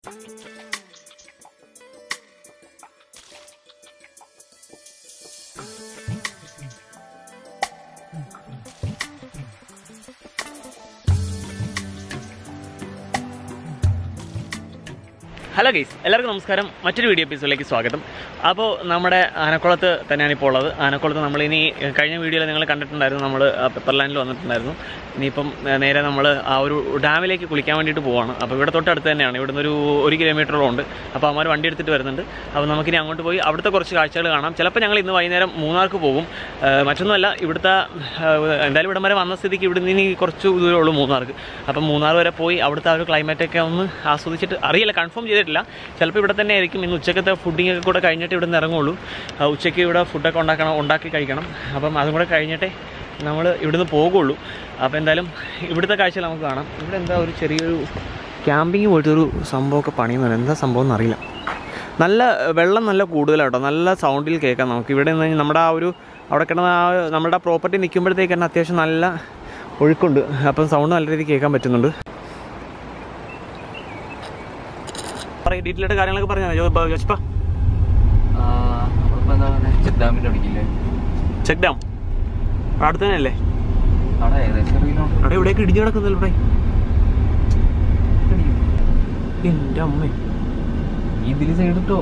Hello guys എല്ലാവർക്കും നമസ്കാരം മറ്റൊരു വീഡിയോ എപ്പിസോഡിലേക്ക് സ്വാഗതം അപ്പോൾ നമ്മുടെ ആനക്കുളത്ത് തന്നെയാണ് ഇപ്പോൾ ഉള്ളത് ആനക്കുളത്ത് നമ്മളിനി കഴിഞ്ഞ വീഡിയോയിൽ നിങ്ങൾ കണ്ടിട്ടുണ്ടായിരുന്നു നമ്മൾ പെപ്പർലാൻഡിൽ വന്നിട്ടുണ്ടായിരുന്നു ഇനിയിപ്പം ഏഹ്, നേരെ നമ്മൾ ആ ഒരു ഡാമിലേക്ക് കുളിക്കാൻ വേണ്ടിയിട്ട് പോവാണ് അപ്പോൾ ഇവിടെ തൊട്ടടുത്ത് തന്നെയാണ് ഇവിടുന്ന് ഒരു ഒരു കിലോമീറ്ററോളം ഉണ്ട് അപ്പോൾ അവന്മാർ വണ്ടി എടുത്തിട്ട് വരുന്നുണ്ട് അപ്പോൾ നമുക്കിനി അങ്ങോട്ട് പോയി അവിടുത്തെ കുറച്ച് കാഴ്ചകൾ കാണാം ചിലപ്പോൾ ഞങ്ങൾ ഇന്ന് വൈകുന്നേരം മൂന്നാർക്ക് പോകും ഏഹ്, മറ്റൊന്നുമല്ല ഇവിടുത്തെ ഏഹ്, എന്തായാലും ഇവിടം വരെ വന്ന സ്ഥിതിക്ക് ഇവിടുന്ന് ഇനി കുറച്ച് ദൂരമേ ഉള്ളൂ മൂന്നാർക്ക് അപ്പം മൂന്നാർ വരെ പോയി അവിടുത്തെ ആ ഒരു ക്ലൈമറ്റൊക്കെ ഒന്ന് ആസ്വദിച്ചിട്ട് അറിയില്ല കൺഫേം ചെയ്തിട്ടില്ല ചിലപ്പോൾ ഇവിടെ തന്നെ ആയിരിക്കും ഇന്ന് ഉച്ചക്കത്തെ ഫുഡിംഗ് ഒക്കെ കൂടെ കഴിഞ്ഞിട്ട് ഇവിടെ നിന്ന് ഇറങ്ങുള്ളൂ ആ, ഉച്ചയ്ക്ക് ഇവിടെ ഫുഡൊക്കെ ഉണ്ടാക്കണം ഉണ്ടാക്കി കഴിക്കണം അപ്പം അതും കൂടെ കഴിഞ്ഞിട്ടേ നമ്മൾ ഇവിടുന്ന് പോകുള്ളൂ അപ്പോൾ എന്തായാലും ഇവിടുത്തെ കാഴ്ച നമുക്ക് കാണാം ഇവിടെ എന്താ ഒരു ചെറിയൊരു ക്യാമ്പിങ് പോയിട്ട് ഒരു സംഭവമൊക്കെ പണിയുന്നുണ്ട് എന്താ സംഭവം എന്നറിയില്ല നല്ല വെള്ളം നല്ല കൂടുതലാട്ടോ നല്ല സൗണ്ടിൽ കേൾക്കാം നമുക്ക് ഇവിടെ നിന്ന് നമ്മുടെ ആ ഒരു അവിടെ കിടന്ന ആ നമ്മുടെ പ്രോപ്പർട്ടി നിൽക്കുമ്പോഴത്തേക്ക് തന്നെ അത്യാവശ്യം നല്ല ഒഴുക്കുണ്ട് അപ്പം സൗണ്ട് നല്ല രീതിയിൽ കേൾക്കാൻ പറ്റുന്നുണ്ട് പറയും ഡീറ്റെയിൽ ആയിട്ട് കാര്യങ്ങളൊക്കെ പറഞ്ഞാൽ ജോസ്പ നമ്മളിപ്പോ എന്താ പറയുക ചെക്ക് ഡാമിന്റെ അടിക്കില്ലേ ചെക്ക് ഡാം അടുത്ത് തന്നെയല്ലേ അവിടെ ഏകദേശം ഒരു കിലോമീറ്റർ അവിടെ ഇവിടേക്ക് ഇടിഞ്ഞു കിടക്കുന്നല്ലോ ഇവിടെ എൻ്റെ അമ്മ ഇതില് സൈഡ് ഇട്ടോ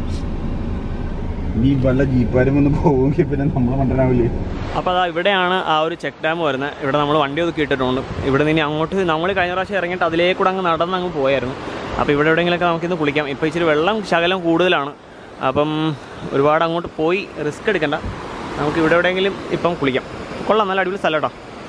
നീ വല്ല ജീപ്പാരും വന്ന് പോവുമെങ്കിൽ പിന്നെ നമ്മളെ മണ്ടനാവില്ലേ അപ്പോൾ അതാ ഇവിടെയാണ് ആ ഒരു ചെക്ക് ഡാം വരുന്നത് ഇവിടെ നമ്മൾ വണ്ടി ഒതുക്കി ഇട്ടിട്ടുണ്ട് ഇവിടെ നിന്ന് ഇനി അങ്ങോട്ട് നമ്മൾ കഴിഞ്ഞ പ്രാവശ്യം ഇറങ്ങിയിട്ട് അതിലേക്കൂടെ അങ്ങ് നടന്ന് അങ്ങ് പോയായിരുന്നു അപ്പോൾ ഇവിടെ എവിടെയെങ്കിലുമൊക്കെ നമുക്കിന്ന് കുളിക്കാം ഇപ്പോൾ ഇച്ചിരി വെള്ളം ശകലം കൂടുതലാണ് അപ്പം ഒരുപാട് അങ്ങോട്ട് പോയി റിസ്ക് എടുക്കണ്ട നമുക്ക് ഇവിടെ എവിടെയെങ്കിലും ഇപ്പം കുളിക്കാം കൊള്ളാം നല്ല അടിപൊളി സ്ഥലം കേട്ടോ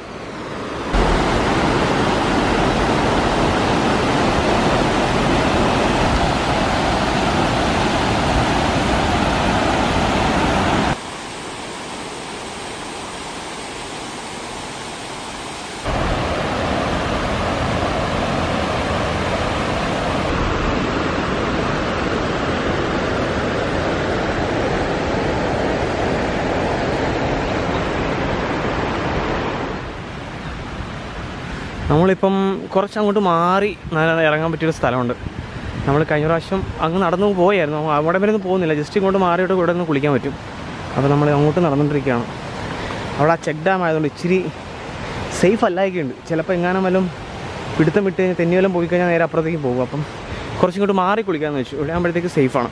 നമ്മളിപ്പം കുറച്ച് അങ്ങോട്ട് മാറി നല്ല ഇറങ്ങാൻ പറ്റിയൊരു സ്ഥലമുണ്ട് നമ്മൾ കഴിഞ്ഞ പ്രാവശ്യം അങ്ങ് നടന്നു പോയായിരുന്നു അവിടെ വരെ ഒന്നും പോകുന്നില്ല ജസ്റ്റ് ഇങ്ങോട്ട് മാറിയിട്ട് ഇവിടെ നിന്ന് കുളിക്കാൻ പറ്റും അപ്പോൾ നമ്മൾ അങ്ങോട്ട് നടന്നുകൊണ്ടിരിക്കുകയാണ് അവിടെ ആ ചെക്ക് ഡാം ആയതുകൊണ്ട് ഇച്ചിരി സേഫ് അല്ലായൊക്കെയുണ്ട് ചിലപ്പോൾ എങ്ങാനും വല്ലതും പിടുത്തം വിട്ട് കഴിഞ്ഞാൽ തെന്നി വല്ലതും പോയി കഴിഞ്ഞാൽ നേരെ അപ്പുറത്തേക്ക് പോകും അപ്പം കുറച്ചിങ്ങോട്ട് മാറി കുളിക്കാമെന്ന് വെച്ചു ഇവിടെ ആകുമ്പോഴത്തേക്ക് സേഫാണ്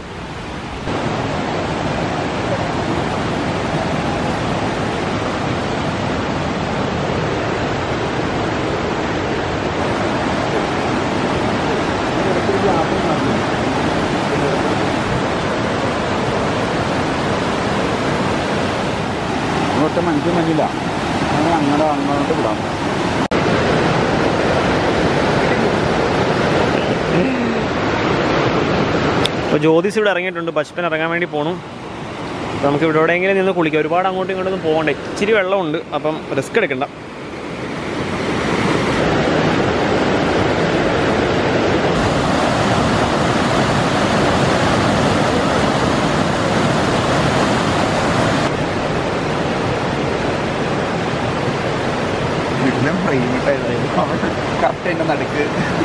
അങ്ങോട്ട് മനുഷ്യ മഞ്ഞില്ല അങ്ങനെ അങ്ങോട്ട് അങ്ങോട്ട് വിടാം അപ്പോൾ ജ്യോതിസ് ഇവിടെ ഇറങ്ങിയിട്ടുണ്ട് പശുപ്പൻ ഇറങ്ങാൻ വേണ്ടി പോകണം അപ്പോൾ നമുക്ക് ഇവിടെ എവിടെയെങ്കിലും നിന്ന് കുളിക്കാം ഒരുപാട് അങ്ങോട്ടും ഇങ്ങോട്ടൊന്നും പോകണ്ട ഇച്ചിരി വെള്ളമുണ്ട് അപ്പം റിസ്ക് എടുക്കണ്ട വീട്ടിലെ ഫ്രെയിമിട്ടായിരുന്നു കറക്റ്റ് എൻ്റെ നടുക്ക്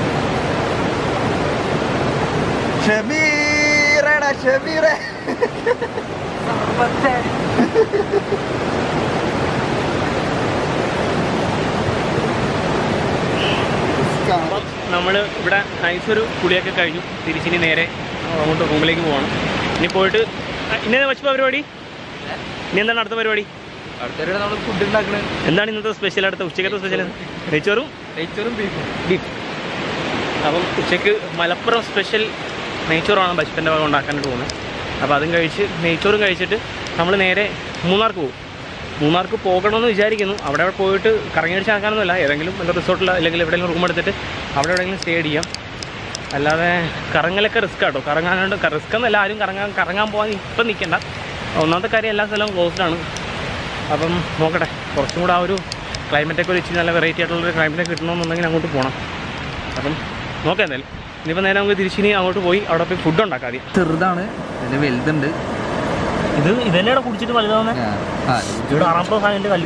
ഷബീറേടാ ഷബീറേ അപ്പം നമ്മൾ ഇവിടെ നൈസ് ഒരു കുളിയൊക്കെ കഴിഞ്ഞു തിരിച്ചിനി നേരെ അങ്ങോട്ട് റൂമിലേക്ക് പോകണം ഇനി പോയിട്ട് ആ, ഇനി എന്താ പശുപ്പ പരിപാടി ഇനി എന്താണ് അടുത്ത പരിപാടി അടുത്തവരുടെ നമ്മൾ ഫുഡ് ഉണ്ടാക്കണേ എന്താണ് ഇന്നത്തെ സ്പെഷ്യൽ അടുത്ത ഉച്ചക്കത്തെ സ്പെഷ്യൽ നെയ്ച്ചോറും നെയ്ച്ചോറും ബീഫും ബീഫ് അപ്പം ഉച്ചയ്ക്ക് മലപ്പുറം സ്പെഷ്യൽ നെയ്ച്ചോറാണ് പശുപ്പൻ്റെ ഭാഗം ഉണ്ടാക്കാനായിട്ട് പോകുന്നത് അപ്പോൾ അതും കഴിച്ച് നെയ്ച്ചോറും കഴിച്ചിട്ട് നമ്മൾ നേരെ മൂന്നാർക്ക് പോകും മൂന്നാർക്ക് പോകണമെന്ന് വിചാരിക്കുന്നു അവിടെ പോയിട്ട് കറങ്ങി അടിച്ച് നടക്കാനൊന്നുമില്ല ഏതെങ്കിലും എന്താ റിസോർട്ടിൽ അല്ലെങ്കിൽ എവിടെയെങ്കിലും റൂം എടുത്തിട്ട് അവിടെ എവിടെയെങ്കിലും സ്റ്റേ ചെയ്യാം അല്ലാതെ കറങ്ങലൊക്കെ റിസ്ക് ആട്ടോ കറങ്ങാനായിട്ട് റിസ്ക് എന്നല്ല ആരും കറങ്ങാൻ കറങ്ങാൻ പോകാൻ ഇപ്പം നിൽക്കണ്ട ഒന്നാമത്തെ കാര്യം എല്ലാ സ്ഥലവും ക്ലോസ്ഡ് ആണ് അപ്പം നോക്കട്ടെ കുറച്ചും കൂടെ ആ ഒരു ക്ലൈമറ്റൊക്കെ ഒരു ഇച്ചിരി നല്ല വെറൈറ്റി ആയിട്ടുള്ളൊരു ക്ലൈമറ്റ് കിട്ടണമെന്നുണ്ടെങ്കിൽ അങ്ങോട്ട് പോകണം അപ്പം നോക്കാം എന്തായാലും ഇനിയിപ്പോൾ നേരെ നമുക്ക് തിരിച്ചിനി അങ്ങോട്ട് പോയി അവിടെ പോയി ഫുഡ് ഉണ്ടാക്കാം ആദ്യം ചെറുതാണ് അതിന്റെ വലുതുണ്ട് ഇത് ഇതന്നെയാണ് കുടിച്ചിട്ട് വലുതാവുന്നത് ആ, ആ, ഇവിടെ ആറാമത്തെ സാധനം കല്ല്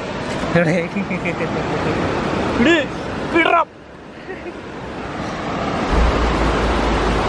ഇട് വിടറാം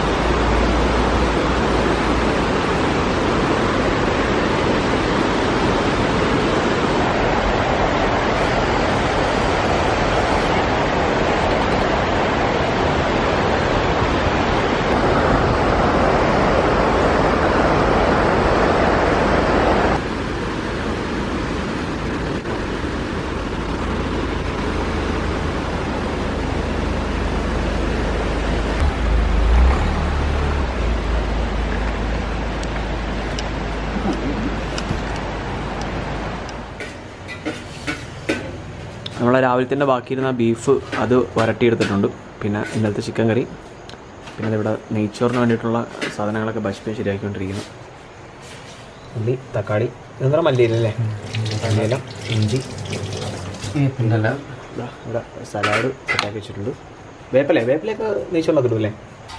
നമ്മൾ രാവിലത്തെ ബാക്കിയിരുന്ന ബീഫ് അത് വരട്ടിയെടുത്തിട്ടുണ്ട് പിന്നെ ഇന്നലത്തെ ചിക്കൻ കറി പിന്നെ ഇവിടെ നെയ്ച്ചോറിന് വേണ്ടിയിട്ടുള്ള സാധനങ്ങളൊക്കെ ഭക്ഷ്യം ശരിയാക്കിക്കൊണ്ടിരിക്കുന്നു ഉള്ളി തക്കാളി ഇതെന്താ മല്ലിയിലല്ലേ മല്ലിയില ഇഞ്ചി പിന്നല്ല ദാ ഇവിടെ സലാഡ് സെറ്റാക്കി വെച്ചിട്ടുണ്ട് വേപ്പല്ലേ വേപ്പിലൊക്കെ നെയ്ച്ചോറിനൊക്കെ ഇടുമല്ലേ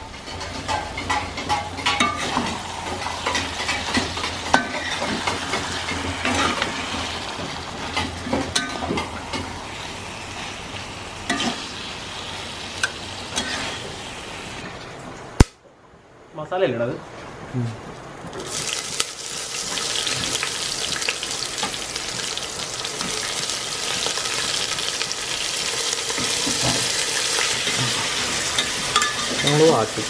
മസാല അല്ലേ അത് നമ്മൾ ആക്കി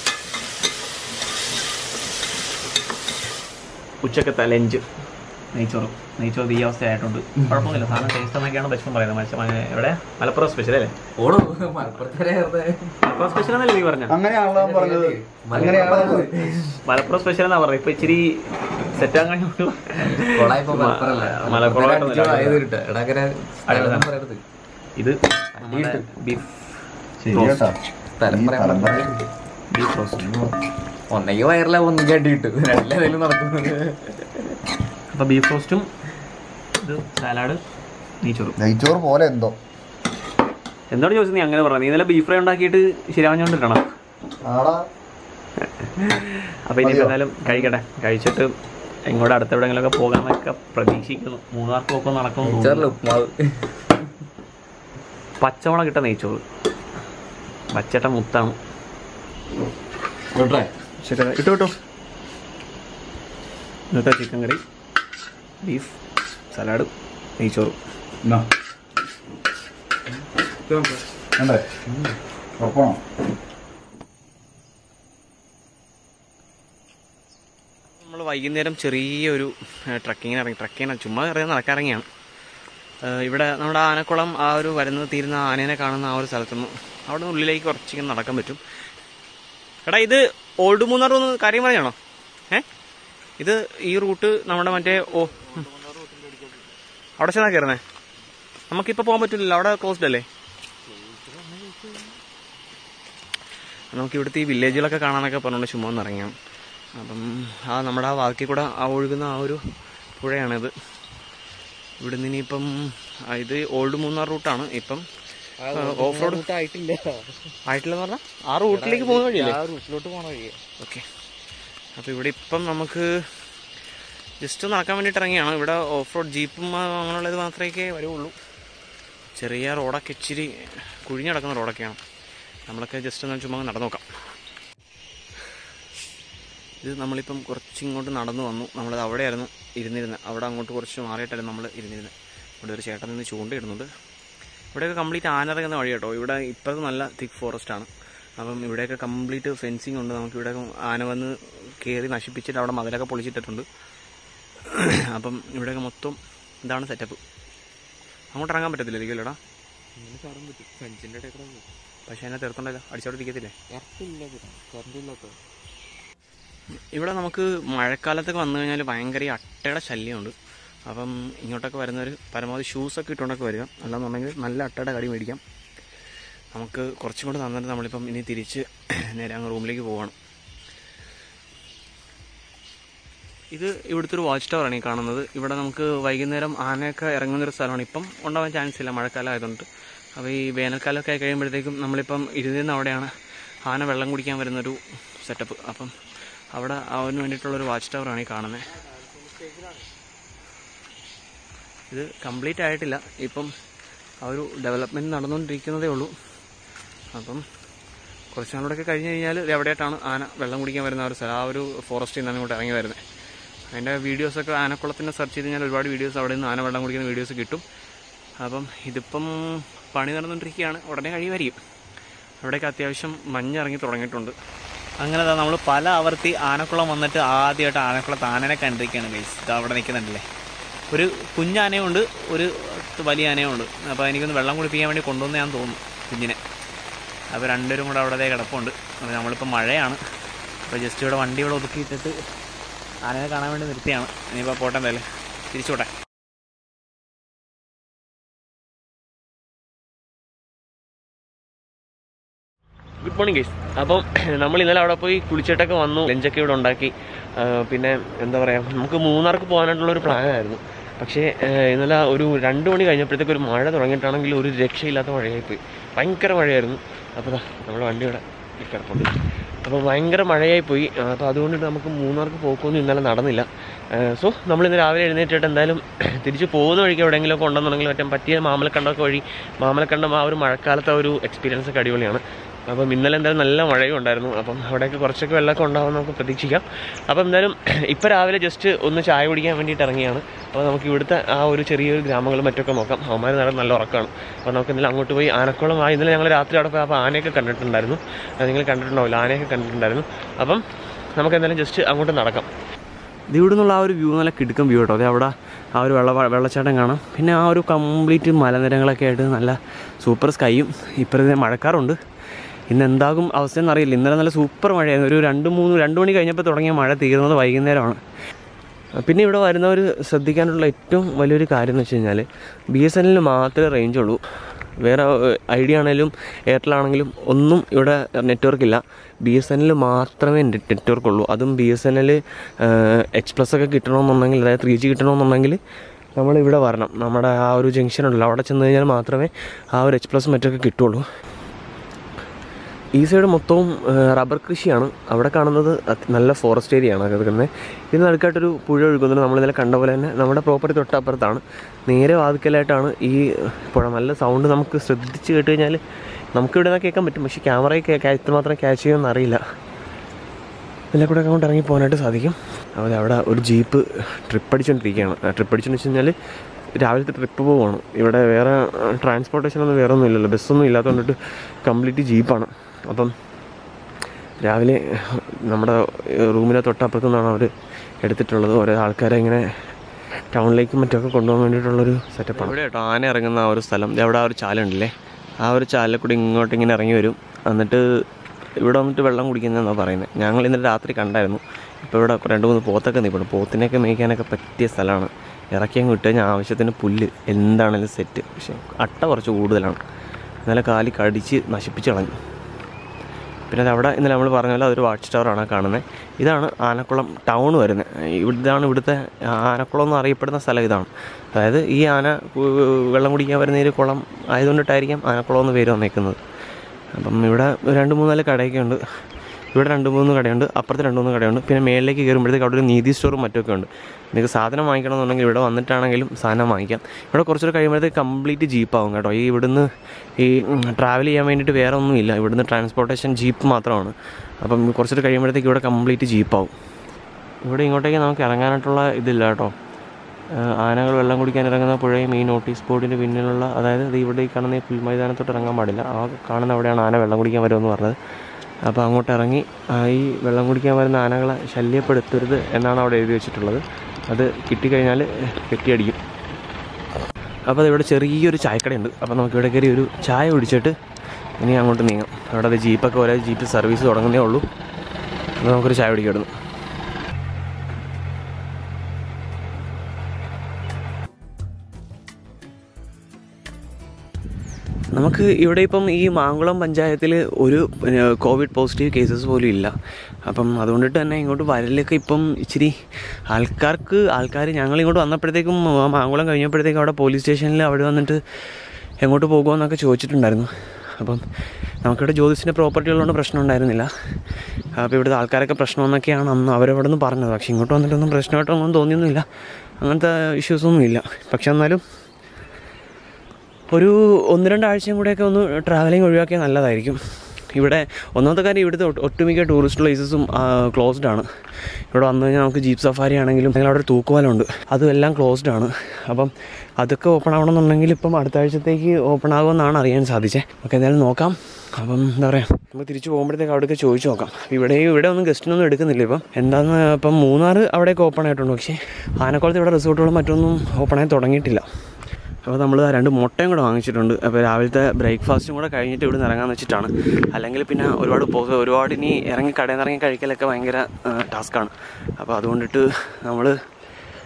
ഉച്ചക്കത്തെ ലഞ്ച് നെയ്ച്ചോറ് നെയ്ച്ചോറ് ഈ അവസ്ഥ ആയിട്ടുണ്ട് കുഴപ്പമൊന്നുമില്ല സാധനം ടേസ്റ്റ് എന്നൊക്കെയാണ് ബെസ്റ്റ് പറയുന്നത് മത്സ്യം മ- എവിടെ മലപ്പുറം സ്പെഷ്യൽ അല്ലേ ഓടോ മലപ്പുറത്തെ മലപ്പുറം സ്പെഷ്യൽ എന്നല്ലേ നീ പറഞ്ഞ അങ്ങനെയാണല്ലോ അവൻ പറഞ്ഞത് അങ്ങനെയാണല്ലോ മലപ്പുറം സ്പെഷ്യൽ എന്നാ പറഞ്ഞത് ഇപ്പൊ ഇച്ചിരി സെറ്റ് ആകാൻ കൊളായിപ്പോ മലപ്പുറല്ല മലപ്പുറം അടിച്ചു ആയത് കിട്ടുക എടാ അങ്ങനെ സ്ഥലം പറയരുത് ഇത് ബീഫ് ശരി കേട്ടാ സ്ഥലം പറയാൻ സ്ഥലം പാടില്ല. ബീഫ് റോസ്റ്റ് ഒന്നെങ്കിൽ വയറില ഒന്നെങ്കിൽ അടി കിട്ടും രണ്ടിലേതെങ്കിലും നടക്കുന്നത് അപ്പൊ ബീഫ് റോസ്റ്റും ഇത് സാലാഡ് നെയ്ച്ചോറും നെയ്ച്ചോറ് പോലെ എന്തോ എന്താണ് ചോദിച്ചത് നീ അങ്ങനെ പറഞ്ഞത് നീ ഇന്നലെ ബീഫ് ഫ്രൈ ഉണ്ടാക്കിയിട്ട് ശരിയാവുന്നോണ്ടിരിക്കണം ആടാ അപ്പൊ ഇനി എന്തായാലും കഴിക്കട്ടെ കഴിച്ചിട്ട് എങ്ങോട്ട് അടുത്ത എവിടെയെങ്കിലുമൊക്കെ പോകാന്നൊക്കെ പ്രതീക്ഷിക്കുന്നു മൂന്നാർക്ക് പോക്കും നടക്കും ചെറിയ ഉപ്മാവ് പച്ചമുളക് ഇട്ട നെയ്ച്ചോറ് പച്ചട്ട മുത്താണ് വിട്രേ ശരി ഇട്ടു കിട്ടോ ഇന്നത്തെ ചിക്കൻ കറി ബീഫ് സലാഡ് നെയ്ച്ചോറ് എന്നാ വേണ്ടേ ഉറപ്പാണോ നമ്മൾ വൈകുന്നേരം ചെറിയൊരു ട്രക്കിങ്ങിന് ഇറങ്ങി ട്രക്കിങ്ങിന് ചുമ്മാ ഇറങ്ങി നടക്കാറിറങ്ങിയാണ് ഏഹ് ഇവിടെ നമ്മുടെ ആനക്കുളം ആ ഒരു വരുന്നത് തീരുന്ന ആനേനെ കാണുന്ന ആ ഒരു സ്ഥലത്തുനിന്ന് അവിടെ നിന്ന് ഉള്ളിലേക്ക് കുറച്ചിങ്ങനെ നടക്കാൻ പറ്റും എടാ ഇത് ഓൾഡ് മൂന്നാർ ഒന്ന് കാര്യം പറഞ്ഞാണോ ഏ ഇത് ഈ റൂട്ട് നമ്മുടെ മറ്റേ ഓ ഉം. അവിടെ ചെന്നാ കയറുന്നേ നമുക്കിപ്പോൾ പോകാൻ പറ്റില്ലല്ലോ അവിടെ ക്ലോസ്ഡ് അല്ലേ നമുക്ക് ഇവിടുത്തെ ഈ വില്ലേജുകളൊക്കെ കാണാനൊക്കെ പറഞ്ഞുകൊണ്ട് ചുമ്മാ ഒന്ന് ഇറങ്ങിയാണ് അപ്പം ആ നമ്മുടെ ആ വാക്കിൽ കൂടെ ആ ഒഴുകുന്ന ആ ഒരു പുഴയാണിത് ഇവിടുന്ന് ഇനിയിപ്പം ആ, ഇത് ഓൾഡ് മൂന്നാർ റൂട്ടാണ് ഇപ്പം ഓഫ് റോഡ് ആയിട്ടില്ല ആയിട്ടില്ലെന്ന് പറഞ്ഞാൽ ആ റൂട്ടിലേക്ക് പോകുന്ന വഴിയല്ലേ റൂട്ടിലോട്ട് പോണ വഴിയാ ഓക്കെ അപ്പോൾ ഇവിടെ ഇപ്പം നമുക്ക് ജസ്റ്റ് നടക്കാൻ വേണ്ടിയിട്ട് ഇറങ്ങിയാണ് ഇവിടെ ഓഫ് റോഡ് ജീപ്പും ആ, അങ്ങനെയുള്ളത് മാത്രമേ വരുള്ളൂ ചെറിയ റോഡൊക്കെ ഇച്ചിരി കുഴിഞ്ഞു കിടക്കുന്ന റോഡൊക്കെയാണ് നമ്മളൊക്കെ ജസ്റ്റ് ഒന്ന് ചുമ്മാ നടന്നു നോക്കാം ഇത് നമ്മളിപ്പം കുറച്ച് ഇങ്ങോട്ട് നടന്നു വന്നു നമ്മളത് അവിടെയായിരുന്നു ഇരുന്നിരുന്നത് അവിടെ അങ്ങോട്ട് കുറച്ച് മാറിയിട്ടായിരുന്നു നമ്മൾ ഇരുന്നിരുന്നത് ഇവിടെ ഒരു ചേട്ടൻ നിന്ന് ചൂണ്ടയിടുന്നുണ്ട് ഇവിടെയൊക്കെ കംപ്ലീറ്റ് ആനിറങ്ങുന്ന വഴി കേട്ടോ ഇവിടെ ഇപ്പോഴത്തെ നല്ല തിക്ക് ഫോറസ്റ്റ് ആണ് അപ്പം ഇവിടെയൊക്കെ കംപ്ലീറ്റ് ഫെൻസിങ് ഉണ്ട് നമുക്ക് ഇവിടെ ആന വന്ന് കയറി നശിപ്പിച്ചിട്ട് അവിടെ മതിലൊക്കെ പൊളിച്ചിട്ടിട്ടുണ്ട് അപ്പം ഇവിടെയൊക്കെ മൊത്തം ഇതാണ് സെറ്റപ്പ് അങ്ങോട്ട് ഇറങ്ങാൻ പറ്റത്തില്ല ഇല്ലടാ പക്ഷേ അതിനെ തീർത്തുണ്ടല്ലോ അടിച്ചോണ്ടിരിക്കത്തില്ലേ ഇവിടെ നമുക്ക് മഴക്കാലത്തൊക്കെ വന്നു കഴിഞ്ഞാൽ ഭയങ്കര ഈ അട്ടയുടെ ശല്യമുണ്ട് അപ്പം ഇങ്ങോട്ടൊക്കെ വരുന്നവർ പരമാവധി ഷൂസൊക്കെ ഇട്ടുകൊണ്ടൊക്കെ വരിക അല്ലാന്നുണ്ടെങ്കിൽ നല്ല അട്ടയുടെ കടി മേടിക്കാം നമുക്ക് കുറച്ചും കൂടെ തന്നിട്ട് നമ്മളിപ്പം ഇനി തിരിച്ച് നേരെ അങ്ങ് റൂമിലേക്ക് പോവാണ് ഇത് ഇവിടുത്തെ ഒരു വാച്ച് ടവറാണ് ഈ കാണുന്നത് ഇവിടെ നമുക്ക് വൈകുന്നേരം ആനയൊക്കെ ഇറങ്ങുന്നൊരു സ്ഥലമാണ് ഇപ്പം ഉണ്ടാവാൻ ചാൻസ് ഇല്ല മഴക്കാലം ആയതുകൊണ്ട് അപ്പോൾ ഈ വേനൽക്കാലമൊക്കെ ആയി കഴിയുമ്പോഴത്തേക്കും നമ്മളിപ്പം ഇരുന്നിരുന്ന അവിടെയാണ് ആന വെള്ളം കുടിക്കാൻ വരുന്നൊരു സെറ്റപ്പ് അപ്പം അവിടെ അവന് വേണ്ടിയിട്ടുള്ളൊരു വാച്ച് ടവറാണ് ഈ കാണുന്നത് ഇത് കംപ്ലീറ്റ് ആയിട്ടില്ല ഇപ്പം ആ ഒരു ഡെവലപ്മെൻറ്റ് നടന്നുകൊണ്ടിരിക്കുന്നതേ ഉള്ളൂ അപ്പം കുറച്ച് നാളോടൊക്കെ കഴിഞ്ഞ് കഴിഞ്ഞാൽ ഇത് എവിടെയായിട്ടാണ് ആന വെള്ളം കുടിക്കാൻ വരുന്ന ആ ഒരു സ്ഥലം ആ ഒരു ഫോറസ്റ്റിൽ നിന്നാണ് ഇങ്ങോട്ട് ഇറങ്ങി വരുന്നത് അതിൻ്റെ വീഡിയോസൊക്കെ ആനക്കുളത്തിനെ സെർച്ച് ചെയ്ത് കഴിഞ്ഞാൽ ഒരുപാട് വീഡിയോസ് അവിടെ നിന്ന് ആന വെള്ളം കുടിക്കുന്ന വീഡിയോസ് കിട്ടും അപ്പം ഇതിപ്പം പണി നടന്നുകൊണ്ടിരിക്കുകയാണ് ഉടനെ കഴിയുമായിരിക്കും അവിടെയൊക്കെ അത്യാവശ്യം മഞ്ഞിറങ്ങി തുടങ്ങിയിട്ടുണ്ട് അങ്ങനെ നമ്മൾ പല ആവർത്തി ആനക്കുളം വന്നിട്ട് ആദ്യമായിട്ട് ആനക്കുളത്ത് ആനനെ കണ്ടിരിക്കുകയാണ് ഗൈസ് ഇത് അവിടെ നിൽക്കുന്നുണ്ടല്ലേ ഒരു കുഞ്ഞാനയുണ്ട് ഒരു വലിയ ആനയുണ്ട് അപ്പോൾ എനിക്കൊന്ന് വെള്ളം കുടിപ്പിക്കാൻ വേണ്ടി കൊണ്ടുവന്ന് ഞാൻ തോന്നുന്നു കുഞ്ഞിനെ അപ്പോൾ രണ്ടുപേരും കൂടെ അവിടെ ദേ കിടപ്പുണ്ട് അപ്പോൾ നമ്മളിപ്പോൾ മഴയാണ് അപ്പോൾ ജസ്റ്റ് ഇവിടെ വണ്ടി ഇവിടെ ഒതുക്കിയിട്ടിട്ട് ആനയെ കാണാൻ വേണ്ടി നിർത്തിയാണ് ഇനിയിപ്പോൾ പോട്ടെ എന്തായാലും തിരിച്ചോട്ടെ മോർണിംഗ് ഗൈസ് അപ്പം നമ്മൾ ഇന്നലെ അവിടെ പോയി കുളിച്ചിട്ടൊക്കെ വന്നു ലഞ്ചൊക്കെ ഇവിടെ ഉണ്ടാക്കി ആ, പിന്നെ എന്താ പറയുക നമുക്ക് മൂന്നാർക്ക് പോകാനായിട്ടുള്ള ഒരു പ്ലാനായിരുന്നു പക്ഷേ ആ, ഇന്നലെ ഒരു രണ്ട് മണി കഴിഞ്ഞപ്പോഴത്തേക്ക് ഒരു മഴ തുടങ്ങിയിട്ടാണെങ്കിൽ ഒരു രക്ഷയില്ലാത്ത മഴയായിപ്പോയി ഭയങ്കര മഴയായിരുന്നു അപ്പോൾ നമ്മുടെ വണ്ടി ഇവിടെ കിടപ്പുണ്ട് അപ്പോൾ ഭയങ്കര മഴയായി പോയി അപ്പോൾ അതുകൊണ്ട് നമുക്ക് മൂന്നാർക്ക് പോക്കൊന്നും ഇന്നലെ നടന്നില്ല സോ നമ്മളിന്ന് രാവിലെ എഴുന്നേറ്റിട്ട് എന്തായാലും തിരിച്ച് പോകുന്ന വഴിക്ക് എവിടെയെങ്കിലുമൊക്കെ ഉണ്ടെന്നുണ്ടെങ്കിൽ മറ്റേ പറ്റിയ മാമലക്കണ്ടമൊക്കെ വഴി മാമലക്കണ്ടം ആ ഒരു മഴക്കാലത്തെ ഒരു എക്സ്പീരിയൻസ് ഒക്കെ അടിപൊളിയാണ് അപ്പം ഇന്നലെ എന്തായാലും നല്ല മഴയും ഉണ്ടായിരുന്നു അപ്പം അവിടെയൊക്കെ കുറച്ചൊക്കെ വെള്ളമൊക്കെ ഉണ്ടാവും നമുക്ക് പ്രതീക്ഷിക്കാം അപ്പം എന്തായാലും ഇപ്പോൾ രാവിലെ ജസ്റ്റ് ഒന്ന് ചായ കുടിക്കാൻ വേണ്ടിയിട്ട് ഇറങ്ങിയാണ് അപ്പോൾ നമുക്ക് ഇവിടുത്തെ ആ ഒരു ചെറിയൊരു ഗ്രാമങ്ങളും മറ്റൊക്കെ നോക്കാം അവന്മാർ നടന്ന് നല്ല ഉറക്കമാണ് അപ്പോൾ നമുക്ക് ഇന്നലെ അങ്ങോട്ട് പോയി ആനക്കുളം ആ ഇന്നലെ ഞങ്ങൾ രാത്രി അവിടെ പോയി അപ്പോൾ ആനയൊക്കെ കണ്ടിട്ടുണ്ടായിരുന്നു അത് നിങ്ങൾ കണ്ടിട്ടുണ്ടാവില്ല ആനയൊക്കെ കണ്ടിട്ടുണ്ടായിരുന്നു അപ്പം നമുക്ക് എന്തായാലും ജസ്റ്റ് അങ്ങോട്ട് നടക്കാം ഇത് ഇവിടെ നിന്നുള്ള ആ ഒരു വ്യൂ നല്ല കിടുക്കം വ്യൂ കേട്ടോ അതെ അവിടെ ആ ഒരു വെള്ള വെള്ളച്ചാട്ടം കാണാം പിന്നെ ആ ഒരു കംപ്ലീറ്റ് മലനിരകളൊക്കെ ആയിട്ട് നല്ല സൂപ്പർ സ്കൈയും ഇപ്പോഴത്തെ മഴക്കാറുണ്ട് ഇന്ന് എന്താകും അവസ്ഥ എന്നറിയില്ല ഇന്നലെ നല്ല സൂപ്പർ മഴയായിരുന്നു ഒരു രണ്ട് മൂന്ന് രണ്ട് മണി കഴിഞ്ഞപ്പോൾ തുടങ്ങിയ മഴ തീർന്നത് വൈകുന്നേരമാണ് പിന്നെ ഇവിടെ വരുന്നവർ ശ്രദ്ധിക്കാനുള്ള ഏറ്റവും വലിയൊരു കാര്യം എന്ന് വെച്ച് കഴിഞ്ഞാൽ ബി എസ് എൻ എല്ലിന് മാത്രമേ റേഞ്ച് ഉള്ളൂ വേറെ ഐഡിയ ആണെങ്കിലും എയർടെൽ ആണെങ്കിലും ഒന്നും ഇവിടെ നെറ്റ്വർക്ക് ഇല്ല ബി എസ് എൻ എല്ലിൽ മാത്രമേ നെറ്റ്വർക്ക് ഉള്ളൂ അതും B S N L H plus ഒക്കെ കിട്ടണമെന്നുണ്ടെങ്കിൽ അതായത് ത്രീ ജി കിട്ടണമെന്നുണ്ടെങ്കിൽ നമ്മൾ ഇവിടെ വരണം നമ്മുടെ ആ ഒരു ജംഗ്ഷൻ ഉണ്ടല്ലോ അവിടെ ചെന്ന് കഴിഞ്ഞാൽ മാത്രമേ ആ ഒരു എച്ച് പ്ലസ് മറ്റൊക്കെ കിട്ടുള്ളൂ ഈ സൈഡ് മൊത്തവും ആ, റബ്ബർ കൃഷിയാണ് അവിടെ കാണുന്നത് അത് നല്ല ഫോറസ്റ്റ് ഏരിയ ആണ് കിടക്കുന്നത് ഇതിന് നടുക്കായിട്ടൊരു പുഴ ഒഴുകുന്നത് നമ്മൾ ഇന്നലെ കണ്ട പോലെ തന്നെ നമ്മുടെ പ്രോപ്പർട്ടി തൊട്ടപ്പുറത്താണ് നേരെ വാതിക്കലായിട്ടാണ് ഈ പുഴ നല്ല സൗണ്ട് നമുക്ക് ശ്രദ്ധിച്ച് കേട്ട് കഴിഞ്ഞാൽ നമുക്ക് ഇവിടെ നിന്ന് കേൾക്കാൻ പറ്റും പക്ഷേ ക്യാമറയിൽ എത്രമാത്രം ക്യാച്ച് ചെയ്യുമെന്ന് അറിയില്ല ഇതിലെ കൂടെ അങ്ങോട്ട് ഇറങ്ങി പോകാനായിട്ട് സാധിക്കും അതുപോലെ അവിടെ ഒരു ജീപ്പ് ട്രിപ്പ് അടിച്ചുകൊണ്ടിരിക്കുകയാണ് ട്രിപ്പ് അടിച്ചെന്ന് വെച്ച് കഴിഞ്ഞാൽ രാവിലത്തെ ട്രിപ്പ് പോവുകയാണ് ഇവിടെ വേറെ ട്രാൻസ്പോർട്ടേഷൻ ഒന്നും വേറെ ഒന്നും ഇല്ലല്ലോ ബസ്സൊന്നും ഇല്ലാത്തതുകൊണ്ടിട്ട് കംപ്ലീറ്റ് ജീപ്പാണ് അപ്പം രാവിലെ നമ്മുടെ റൂമിലെ തൊട്ടപ്പുറത്തു നിന്നാണ് അവർ എടുത്തിട്ടുള്ളത് ഓരോ ആൾക്കാരെ ഇങ്ങനെ ടൗണിലേക്കും മറ്റൊക്കെ കൊണ്ടുപോകാൻ വേണ്ടിയിട്ടുള്ളൊരു സെറ്റപ്പാണ് ഇവിടെ കേട്ടോ ആന ഇറങ്ങുന്ന ആ ഒരു സ്ഥലം ദേ അവിടെ ആ ഒരു ചാലുണ്ടല്ലേ ആ ഒരു ചാലിൽ കൂടി ഇങ്ങോട്ട് ഇങ്ങനെ ഇറങ്ങി വരും എന്നിട്ട് ഇവിടെ വന്നിട്ട് വെള്ളം കുടിക്കുന്നതെന്നാണ് പറയുന്നത് ഞങ്ങൾ ഇന്നലെ രാത്രി കണ്ടായിരുന്നു ഇപ്പോൾ ഇവിടെ രണ്ട് മൂന്ന് പോത്തൊക്കെ നിൽപ്പുണ്ട് പോത്തിനെയൊക്കെ മേയ്ക്കാനൊക്കെ പറ്റിയ സ്ഥലമാണ് ഇറക്കി അങ്ങ് വിട്ട് കഴിഞ്ഞാൽ ആവശ്യത്തിന് പുല്ല് എന്താണേലും സെറ്റ് പക്ഷേ അട്ട കുറച്ച് കൂടുതലാണ് ഇന്നലെ കാലി കടിച്ച് നശിപ്പിച്ച് കളഞ്ഞു പിന്നെ അത് അവിടെ ഇന്നലെ നമ്മൾ പറഞ്ഞ പോലെ അതൊരു വാച്ച് ടവറാണ് കാണുന്നത് ഇതാണ് ആനക്കുളം ടൗൺ വരുന്നത് ഇതാണ് ഇവിടുത്തെ ആനക്കുളം എന്ന് അറിയപ്പെടുന്ന സ്ഥലം ഇതാണ് അതായത് ഈ ആന കു- വെള്ളം കുടിക്കാൻ വരുന്ന ഒരു കുളം ആയതുകൊണ്ടിട്ടായിരിക്കാം ആനക്കുളം എന്ന് പേര് വന്നേക്കുന്നത് അപ്പം ഇവിടെ രണ്ട് മൂന്നാല് കടയൊക്കെ ഉണ്ട് ഇവിടെ രണ്ട് മൂന്ന് കടയുണ്ട് അപ്പുറത്ത് രണ്ട് മൂന്ന് കടയുണ്ട് പിന്നെ മേളിലേക്ക് കയറുമ്പോഴത്തേക്ക് അവിടെ ഒരു നീതി സ്റ്റോറും മറ്റൊക്കെ ഉണ്ട് നിങ്ങൾക്ക് സാധനം വാങ്ങിക്കണമെന്നുണ്ടെങ്കിൽ ഇവിടെ വന്നിട്ടാണെങ്കിലും സാധനം വാങ്ങിക്കാം ഇവിടെ കുറച്ചുകൂടെ കഴിയുമ്പോഴത്തേക്ക് കംപ്ലീറ്റ് ജീപ്പാവും കേട്ടോ ഈ ഇവിടുന്ന് ഈ ട്രാവൽ ചെയ്യാൻ വേണ്ടിയിട്ട് വേറെ ഒന്നുമില്ല ഇവിടുന്ന് ട്രാൻസ്പോർട്ടേഷൻ ജീപ്പ് മാത്രമാണ് അപ്പം കുറച്ചുകൂടെ കഴിയുമ്പോഴത്തേക്ക് ഇവിടെ കംപ്ലീറ്റ് ജീപ്പാവും ഇവിടെ ഇങ്ങോട്ടേക്ക് നമുക്ക് ഇറങ്ങാനായിട്ടുള്ള ഇതില്ല കേട്ടോ ആഹ് ആനകൾ വെള്ളം കുടിക്കാൻ ഇറങ്ങുന്ന പുഴയും ഈ നോട്ടീസ് ബോർഡിന് പിന്നിലുള്ള അതായത് ഇത് ഇവിടെ ഈ കാണുന്ന ഈ പുൽമൈതാനത്തോട്ട് ഇറങ്ങാൻ പാടില്ല ആ കാണുന്ന അവിടെയാണ് ആന വെള്ളം കുടിക്കാൻ വരുമെന്ന് പറഞ്ഞത് അപ്പോൾ അങ്ങോട്ട് ഇറങ്ങി ആ ഈ വെള്ളം കുടിക്കാൻ വരുന്ന ആനകളെ ശല്യപ്പെടുത്തരുത് എന്നാണ് അവിടെ എഴുതി വെച്ചിട്ടുള്ളത് അത് കിട്ടിക്കഴിഞ്ഞാൽ കെട്ടിയടിക്കും അപ്പോൾ ഇവിടെ ചെറിയൊരു ചായക്കടയുണ്ട് അപ്പോൾ നമുക്ക് ഇവിടെ കയറി ഒരു ചായ കുടിച്ചിട്ട് ഇനി അങ്ങോട്ട് നീങ്ങാം അവിടെ അത് ജീപ്പൊക്കെ ഒരേ ജീപ്പ് സർവീസ് തുടങ്ങുന്നേ ഉള്ളൂ അപ്പോൾ നമുക്കൊരു ചായ കുടിക്കായിരുന്നു നമുക്ക് ഇവിടെ ഇപ്പം ഈ മാങ്കുളം പഞ്ചായത്തിൽ ഒരു ഏഹ്, കോവിഡ് പോസിറ്റീവ് കേസസ് പോലും ഇല്ല അപ്പം അതുകൊണ്ടിട്ട് തന്നെ ഇങ്ങോട്ട് വരലൊക്കെ ഇപ്പം ഇച്ചിരി ആൾക്കാർക്ക് ആൾക്കാർ ഞങ്ങൾ ഇങ്ങോട്ട് വന്നപ്പോഴത്തേക്കും ആ മാങ്കുളം കഴിഞ്ഞപ്പോഴത്തേക്കും അവിടെ പോലീസ് സ്റ്റേഷനിൽ അവിടെ വന്നിട്ട് എങ്ങോട്ട് പോകുമെന്നൊക്കെ ചോദിച്ചിട്ടുണ്ടായിരുന്നു അപ്പം നമുക്കിവിടെ ജ്യോതിസിൻ്റെ പ്രോപ്പർട്ടി ഉള്ളതുകൊണ്ട് പ്രശ്നം ഉണ്ടായിരുന്നില്ല അപ്പോൾ ഇവിടുത്തെ ആൾക്കാരൊക്കെ പ്രശ്നമെന്നൊക്കെയാണ് അന്ന് അവരവിടെ നിന്ന് പറഞ്ഞത് പക്ഷേ ഇങ്ങോട്ട് വന്നിട്ടൊന്നും പ്രശ്നമായിട്ടൊന്നും തോന്നിയൊന്നുമില്ല അങ്ങനത്തെ ഇഷ്യൂസൊന്നും ഇല്ല പക്ഷെ എന്നാലും ഒരു ഒന്ന് രണ്ടാഴ്ചയും കൂടെയൊക്കെ ഒന്ന് ട്രാവലിംഗ് ഒഴിവാക്കിയാൽ നല്ലതായിരിക്കും ഇവിടെ ഒന്നാമത്തെ കാര്യം ഇവിടുത്തെ ഒട്ട് ഒട്ടുമിക്ക ടൂറിസ്റ്റ് പ്ലേസസും ക്ലോസ്ഡ് ആണ് ഇവിടെ വന്നു കഴിഞ്ഞാൽ നമുക്ക് ജീപ്പ് സഫാരി ആണെങ്കിലും അല്ലെങ്കിൽ അവിടെ ഒരു തൂക്കുപാലമുണ്ട് അതും എല്ലാം ക്ലോസ്ഡ് ആണ് അപ്പം അതൊക്കെ ഓപ്പൺ ആവണമെന്നുണ്ടെങ്കിൽ ഇപ്പം അടുത്ത ആഴ്ചത്തേക്ക് ഓപ്പൺ ആകുമെന്നാണ് അറിയാൻ സാധിച്ചത് നമുക്ക് എന്തായാലും നോക്കാം അപ്പം എന്താ പറയുക നമുക്ക് തിരിച്ചു പോകുമ്പോഴത്തേക്ക് അവിടെയൊക്കെ ചോദിച്ചു നോക്കാം ഇവിടെ ഇവിടെ ഒന്നും ഗസ്റ്റിനൊന്നും എടുക്കുന്നില്ല ഇപ്പം എന്താണെന്ന് ഇപ്പം മൂന്നാർ അവിടെയൊക്കെ ഓപ്പൺ ആയിട്ടുണ്ട് പക്ഷേ ആനക്കുളത്ത് ഇവിടെ റിസോർട്ടുകളും മറ്റൊന്നും ഓപ്പൺ ആയി തുടങ്ങിയിട്ടില്ല അപ്പോൾ നമ്മൾ രണ്ട് മുട്ടയും കൂടെ വാങ്ങിച്ചിട്ടുണ്ട് അപ്പോൾ രാവിലത്തെ ബ്രേക്ക്ഫാസ്റ്റും കൂടെ കഴിഞ്ഞിട്ട് ഇവിടെ നിന്ന് ഇറങ്ങാമെന്ന് വെച്ചിട്ടാണ് അല്ലെങ്കിൽ പിന്നെ ഒരുപാട് പോ ഒരുപാട് ഇനി ഇറങ്ങി കടയിൽ നിന്ന് ഇറങ്ങി കഴിക്കലൊക്കെ ഭയങ്കര ടാസ്ക്കാണ് അപ്പോൾ അതുകൊണ്ടിട്ട് നമ്മൾ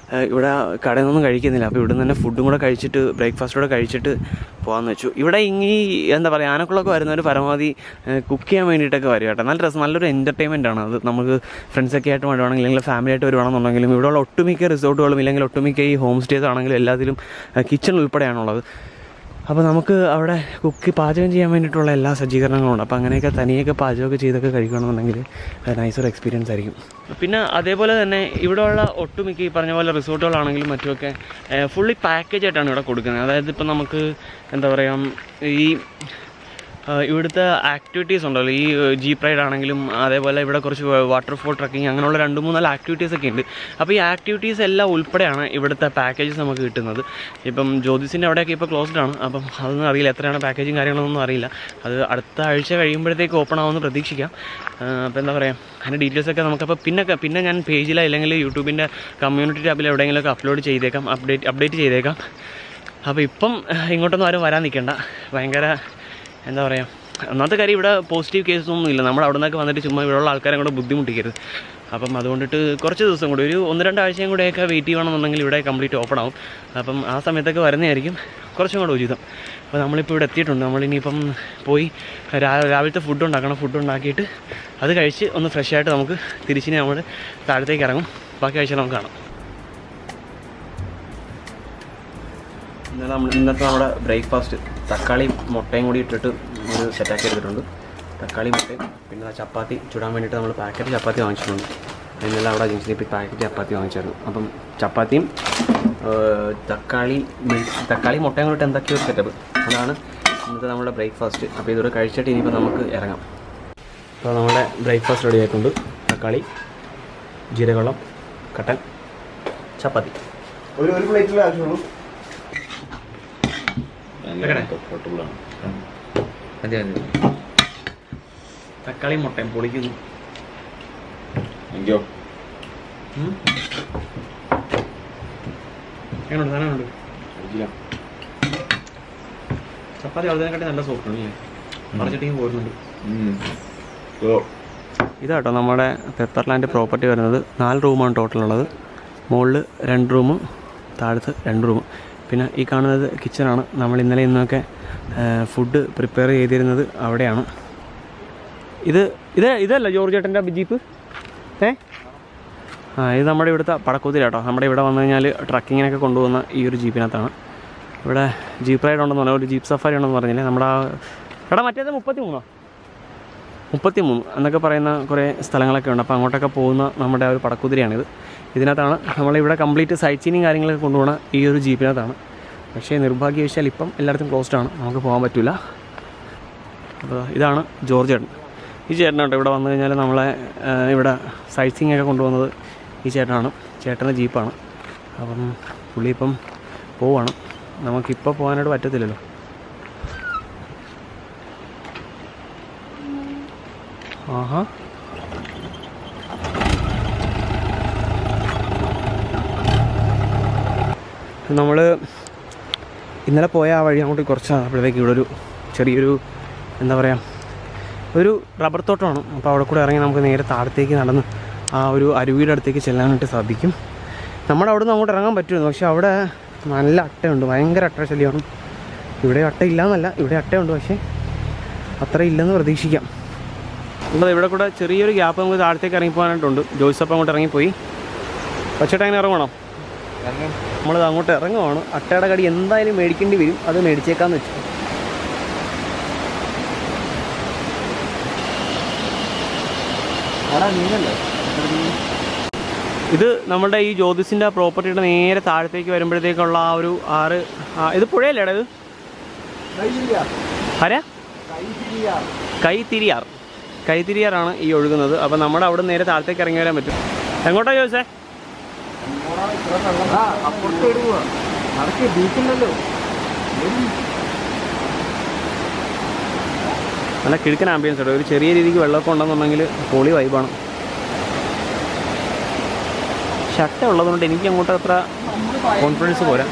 ഏഹ് ഇവിടെ കടയിൽ നിന്നൊന്നും കഴിക്കുന്നില്ല അപ്പോൾ ഇവിടെ തന്നെ ഫുഡും കൂടെ കഴിച്ചിട്ട് ബ്രേക്ക്ഫാസ്റ്റ് കൂടെ കഴിച്ചിട്ട് പോകാമെന്ന് വെച്ചു ഇവിടെ ഇങ്ങി എന്താ പറയുക ആനക്കുളമൊക്കെ വരുന്നവർ പരമാവധി കുക്ക് ചെയ്യാൻ വേണ്ടിയിട്ടൊക്കെ വരും കേട്ടോ നല്ല രസം നല്ലൊരു എൻ്റർടൈൻമെൻ്റ് ആണ് അത് നമുക്ക് ഫ്രണ്ട്സൊക്കെ ആയിട്ട് വരുവാണെങ്കിൽ അല്ലെങ്കിൽ ഫാമിലി ആയിട്ട് വരുവാണെന്നുണ്ടെങ്കിലും ഇവിടെയുള്ള ഒട്ടുമിക്ക റിസോർട്ടുകളും ഇല്ലെങ്കിൽ ഒട്ടുമിക്ക ഈ ഹോം സ്റ്റേസ് ആണെങ്കിലും എല്ലാത്തിലും കിച്ചൺ ഉൾപ്പെടെയാണുള്ളത് അപ്പോൾ നമുക്ക് അവിടെ കുക്ക് പാചകം ചെയ്യാൻ വേണ്ടിയിട്ടുള്ള എല്ലാ സജ്ജീകരണങ്ങളും ഉണ്ട് അപ്പോൾ അങ്ങനെയൊക്കെ തനിയൊക്കെ പാചകമൊക്കെ ചെയ്തൊക്കെ കഴിക്കുകയാണെന്നുണ്ടെങ്കിൽ നൈസൊരു എക്സ്പീരിയൻസ് ആയിരിക്കും പിന്നെ അതേപോലെ തന്നെ ഇവിടെയുള്ള ഒട്ടുമിക്ക ഈ പറഞ്ഞ പോലെ റിസോർട്ടുകളാണെങ്കിലും മറ്റുമൊക്കെ ഫുള്ളി പാക്കേജ് ആയിട്ടാണ് ഇവിടെ കൊടുക്കുന്നത് അതായത് ഇപ്പം നമുക്ക് എന്താ പറയുക ഈ ആ, ഇവിടുത്തെ ആക്ടിവിറ്റീസ് ഉണ്ടല്ലോ ഈ ജീപ്പ് റൈഡ് ആണെങ്കിലും അതേപോലെ ഇവിടെ കുറച്ച് വാട്ടർഫോൾ ട്രക്കിംഗ് അങ്ങനെയുള്ള രണ്ട് മൂന്നാല് ആക്ടിവിറ്റീസ് ഒക്കെ ഉണ്ട് അപ്പോൾ ഈ ആക്ടിവിറ്റീസ് എല്ലാം ഉൾപ്പെടെയാണ് ഇവിടുത്തെ പാക്കേജസ് നമുക്ക് കിട്ടുന്നത് ഇപ്പം ജ്യോതിസിൻ്റെ അവിടെയൊക്കെ ഇപ്പോൾ ക്ലോസ്ഡ് ആണ് അപ്പം അതൊന്നും അറിയില്ല എത്രയാണ് പാക്കേജും കാര്യങ്ങളൊന്നും അറിയില്ല അത് അടുത്ത ആഴ്ച കഴിയുമ്പോഴത്തേക്ക് ഓപ്പൺ ആവുമെന്ന് പ്രതീക്ഷിക്കാം ആ, അപ്പോൾ എന്താ പറയുക അതിൻ്റെ ഡീറ്റെയിൽസ് ഒക്കെ നമുക്കപ്പോൾ പിന്നെ പിന്നെ ഞാൻ പേജിലോ അല്ലെങ്കിൽ യൂട്യൂബിൻ്റെ കമ്മ്യൂണിറ്റി ടാബിൽ എവിടെയെങ്കിലുമൊക്കെ അപ്ലോഡ് ചെയ്തേക്കാം അപ്ഡേറ്റ് അപ്ഡേറ്റ് ചെയ്തേക്കാം അപ്പോൾ ഇപ്പം ഏഹ്, ഇങ്ങോട്ടൊന്നും ആരും വരാൻ നിൽക്കണ്ട ഭയങ്കര എന്താ പറയുക ഒന്നാമത്തെ കാര്യം ഇവിടെ പോസിറ്റീവ് കേസൊന്നും ഇല്ല നമ്മൾ അവിടെ നിന്നൊക്കെ വന്നിട്ട് ചുമ്മാ ഇവിടെയുള്ള ആൾക്കാരെ കൂടെ ബുദ്ധിമുട്ടിക്കരുത് അപ്പം അതുകൊണ്ടിട്ട് കുറച്ച് ദിവസം കൂടി ഒരു ഒന്ന് രണ്ട് ആഴ്ചയും കൂടെയൊക്കെ വെയിറ്റ് ചെയ്യണമെന്നുണ്ടെങ്കിൽ ഇവിടെ കംപ്ലീറ്റ് ഓപ്പൺ ആവും അപ്പം ആ സമയത്തൊക്കെ വരുന്നതായിരിക്കും കുറച്ചും കൂടെ ഉചിതം അപ്പോൾ നമ്മളിപ്പോൾ ഇവിടെ എത്തിയിട്ടുണ്ട് നമ്മളിനിയിപ്പം പോയി രാ രാവിലത്തെ ഫുഡ് ഉണ്ടാക്കണം ഫുഡ് ഉണ്ടാക്കിയിട്ട് അത് കഴിച്ച് ഒന്ന് ഫ്രഷ് ആയിട്ട് നമുക്ക് തിരിച്ചിനി നമ്മൾ താഴത്തേക്ക് ഇറങ്ങും ബാക്കി കാഴ്ച നമുക്ക് കാണാം ഇന്നലെ നമ്മൾ ഇന്നത്തെ നമ്മുടെ ബ്രേക്ക്ഫാസ്റ്റ് തക്കാളി മുട്ടയും കൂടി ഇട്ടിട്ട് ഒരു സെറ്റാക്കി എടുത്തിട്ടുണ്ട് തക്കാളി മുട്ടയും പിന്നെ ആ ചപ്പാത്തി ചുടാൻ വേണ്ടിയിട്ട് നമ്മൾ പാക്കറ്റ് ചപ്പാത്തി വാങ്ങിച്ചിട്ടുണ്ട് ഇന്നലെ അവിടെ ജംഗ്ഷനിൽ പോയി പാക്കറ്റ് ചപ്പാത്തി വാങ്ങിച്ചായിരുന്നു അപ്പം ചപ്പാത്തിയും ഏഹ്, തക്കാളി മിൽക്ക് തക്കാളി മുട്ടയും കൂടി ഇട്ട് എന്തൊക്കെയോ സെറ്റപ്പ് അതാണ് ഇന്നത്തെ നമ്മുടെ ബ്രേക്ക്ഫാസ്റ്റ് അപ്പോൾ ഇതൊരു കഴിച്ചിട്ട് ഇനിയിപ്പോൾ നമുക്ക് ഇറങ്ങാം അപ്പോൾ നമ്മുടെ ബ്രേക്ക്ഫാസ്റ്റ് റെഡി ആയിട്ടുണ്ട് തക്കാളി ജീരകവെള്ളം കട്ടൻ ചപ്പാത്തി ഒരു ഒരു പ്ലേറ്റിൽ ആവശ്യമുള്ളൂ മതി മതി തക്കാളി മുട്ടയും പൊളിക്കുന്നു എനിക്കോ ഉം. എങ്ങനെയുണ്ട് സാധനമുണ്ട് ചപ്പാത്തി വളർന്നതിനെക്കാട്ടി നല്ല സോഫ്റ്റ് ആണ് അല്ലേ പടച്ചിട്ടേക്ക് പോരുന്നുണ്ട് ഇതാട്ടോ നമ്മുടെ പെപ്പർലാൻഡ് പ്രോപ്പർട്ടി വരുന്നത് നാല് റൂമാണ് ടോട്ടൽ ഉള്ളത് മുകളിൽ രണ്ട് റൂമും താഴത്ത് രണ്ട് റൂമും പിന്നെ ഈ കാണുന്നത് കിച്ചണാണ് നമ്മൾ ഇന്നലെ ഇന്നൊക്കെ ഫുഡ് പ്രിപ്പയർ ചെയ്തിരുന്നത് അവിടെയാണ് ഇത് ഇത് ഇതല്ല ജോർജ് ചേട്ടൻ്റെ ജീപ്പ് ഏ ആ ഇത് നമ്മുടെ ഇവിടുത്തെ പടക്കൂത്തിരി കേട്ടോ നമ്മുടെ ഇവിടെ വന്നു കഴിഞ്ഞാൽ ട്രക്കിങ്ങിനൊക്കെ കൊണ്ടുപോകുന്ന ഈ ഒരു ജീപ്പിനകത്താണ് ഇവിടെ ജീപ്പ് റൈഡ് ഉണ്ടെന്ന് പറഞ്ഞാൽ ഒരു ജീപ്പ് സഫാരി ഉണ്ടെന്ന് പറഞ്ഞില്ലേ നമ്മുടെ ആ എടാ മറ്റേത് മുപ്പത്തി മൂന്നോ മുപ്പത്തി മൂന്ന് എന്നൊക്കെ പറയുന്ന കുറേ സ്ഥലങ്ങളൊക്കെ ഉണ്ട് അപ്പോൾ അങ്ങോട്ടൊക്കെ പോകുന്ന നമ്മുടെ ആ ഒരു പടക്കുതിരയാണിത് ഇതിനകത്താണ് നമ്മളിവിടെ കംപ്ലീറ്റ് സൈറ്റ് സീനിങ് കാര്യങ്ങളൊക്കെ കൊണ്ടുപോകുന്ന ഈ ഒരു ജീപ്പിനകത്താണ് പക്ഷേ നിർഭാഗ്യവശാൽ ഇപ്പം എല്ലായിടത്തും ക്ലോസ്ഡ് ആണ് നമുക്ക് പോകാൻ പറ്റില്ല അപ്പോൾ ഇതാണ് ജോർജ് ചേട്ടൻ ഈ ചേട്ടനാട്ടോ ഇവിടെ വന്നു കഴിഞ്ഞാൽ നമ്മളെ ആ, ഇവിടെ സൈറ്റ് സീങ് ഒക്കെ കൊണ്ടുപോകുന്നത് ഈ ചേട്ടനാണ് ചേട്ടൻ്റെ ജീപ്പാണ് അപ്പം പുള്ളി ഇപ്പം പോവാണ് നമുക്കിപ്പോൾ പോകാനായിട്ട് പറ്റത്തില്ലല്ലോ ആഹാ നമ്മൾ ഇന്നലെ പോയ ആ വഴി അങ്ങോട്ട് കുറച്ച് അപ്പോഴത്തേക്ക് ഇവിടെ ഒരു ചെറിയൊരു എന്താ പറയുക ഒരു റബ്ബർ തോട്ടമാണ് അപ്പോൾ അവിടെ കൂടെ ഇറങ്ങി നമുക്ക് നേരെ താഴത്തേക്ക് നടന്ന് ആ ഒരു അരുവിയുടെ അടുത്തേക്ക് ചെല്ലാനായിട്ട് സാധിക്കും നമ്മുടെ അവിടെ നിന്ന് അങ്ങോട്ട് ഇറങ്ങാൻ പറ്റുമായിരുന്നു പക്ഷേ അവിടെ നല്ല അട്ടയുണ്ട് ഭയങ്കര അട്ട ശല്യമാണ് ഇവിടെ അട്ട ഇല്ലയെന്നല്ല ഇവിടെ അട്ടയുണ്ട് പക്ഷേ അത്ര ഇല്ലെന്ന് പ്രതീക്ഷിക്കാം ഉള്ളത് ഇവിടെ കൂടെ ചെറിയൊരു ഗ്യാപ്പ് നമുക്ക് താഴത്തേക്ക് ഇറങ്ങി പോകാനായിട്ടുണ്ട് ജോയ്സ് അപ്പം അങ്ങോട്ട് ഇറങ്ങിപ്പോയി പച്ചട്ട അങ്ങനെ ഇറങ്ങണം നമ്മൾ അങ്ങോട്ട് ഇറങ്ങുവാണ് അട്ടയുടെ കടി എന്തായാലും മേടിക്കേണ്ടി വരും അത് മേടിച്ചേക്കാന്ന് വെച്ചു എടാ നീങ്ങല്ലേ ഇത് നമ്മുടെ ഈ ജ്യോതിസിൻ്റെ പ്രോപ്പർട്ടിയുടെ നേരെ താഴത്തേക്ക് വരുമ്പോഴത്തേക്കുള്ള ആ ഒരു ആറ് ആ, ഇത് പുഴയല്ലേടാ ഇത് ആരാ കൈത്തിരിയാർ കൈത്തിരിയാറാണ് ഈ ഒഴുകുന്നത് അപ്പോൾ നമ്മുടെ അവിടെ നേരെ താഴത്തേക്ക് ഇറങ്ങി വരാൻ പറ്റും എങ്ങോട്ടാ ചോദിച്ചേ അപ്പുറത്ത് ഇടുക നടക്ക് ബീച്ചില്ലല്ലോ നല്ല കിഴക്കൻ ആംബിയൻസ് ഉണ്ട് ഒരു ചെറിയ രീതിക്ക് വെള്ളമൊക്കെ ഉണ്ടെന്നുണ്ടെങ്കിൽ പൊളി വൈബാണ് ഷട്ട ഉള്ളതുകൊണ്ട് എനിക്ക് അങ്ങോട്ട് അത്ര കോൺഫിഡൻസ് പോരാ